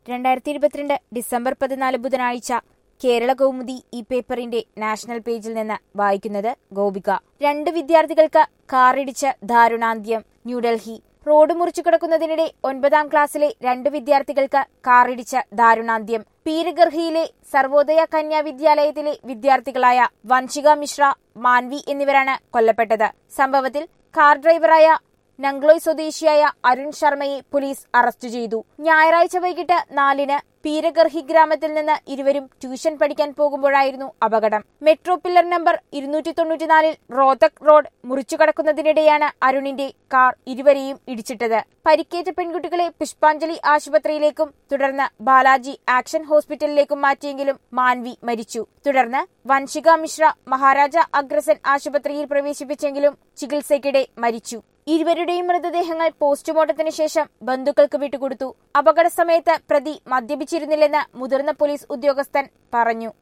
രണ്ടായിരത്തി ഇരുപത്തിരണ്ട് ഡിസംബർ പതിനാല് ബുധനാഴ്ച കേരള കൗമുദി ഈ പേപ്പറിന്റെ നാഷണൽ പേജിൽ നിന്ന് വായിക്കുന്നത് ഗോപിക രണ്ട് വിദ്യാർത്ഥികൾക്ക് കാറിടിച്ച് ദാരുണാന്ത്യം ന്യൂഡൽഹി റോഡ് മുറിച്ചു കിടക്കുന്നതിനിടെ ഒൻപതാം ക്ലാസ്സിലെ രണ്ട് വിദ്യാർത്ഥികൾക്ക് കാറിടിച്ച് ദാരുണാന്ത്യം പീരഗർഹിയിലെ സർവോദയ കന്യാ വിദ്യാലയത്തിലെ വിദ്യാർത്ഥികളായ വൻഷിക മിശ്ര മാൻവി എന്നിവരാണ് കൊല്ലപ്പെട്ടത് സംഭവത്തിൽ കാർ ഡ്രൈവറായ നംഗ്ലോയ് സ്വദേശിയായ അരുൺ ശർമ്മയെ പോലീസ് അറസ്റ്റ് ചെയ്തു ഞായറാഴ്ച വൈകിട്ട് നാലിന് പീരഗർഹി ഗ്രാമത്തിൽ നിന്ന് ഇരുവരും ട്യൂഷൻ പഠിക്കാൻ പോകുമ്പോഴായിരുന്നു അപകടം മെട്രോ പില്ലർ നമ്പർ ഇരുന്നൂറ്റി തൊണ്ണൂറ്റിനാലിൽ റോത്തക് റോഡ് മുറിച്ചു കടക്കുന്നതിനിടെയാണ് അരുണിന്റെ കാർ ഇരുവരെയും ഇടിച്ചിട്ടത് പരിക്കേറ്റ പെൺകുട്ടികളെ പുഷ്പാഞ്ജലി ആശുപത്രിയിലേക്കും തുടർന്ന് ബാലാജി ആക്ഷൻ ഹോസ്പിറ്റലിലേക്കും മാറ്റിയെങ്കിലും മാൻവി മരിച്ചു തുടർന്ന് വൻഷിക മിശ്ര മഹാരാജ അഗ്രസൻ ആശുപത്രിയിൽ പ്രവേശിപ്പിച്ചെങ്കിലും ചികിത്സയ്ക്കിടെ മരിച്ചു ഇരുവരുടെയും മൃതദേഹങ്ങൾ പോസ്റ്റ്മോർട്ടത്തിന് ശേഷം ബന്ധുക്കൾക്ക് വിട്ടുകൊടുത്തു അപകട സമയത്ത് പ്രതി മദ്യപിച്ചിരുന്നില്ലെന്ന് മുതിർന്ന പോലീസ് ഉദ്യോഗസ്ഥൻ പറഞ്ഞു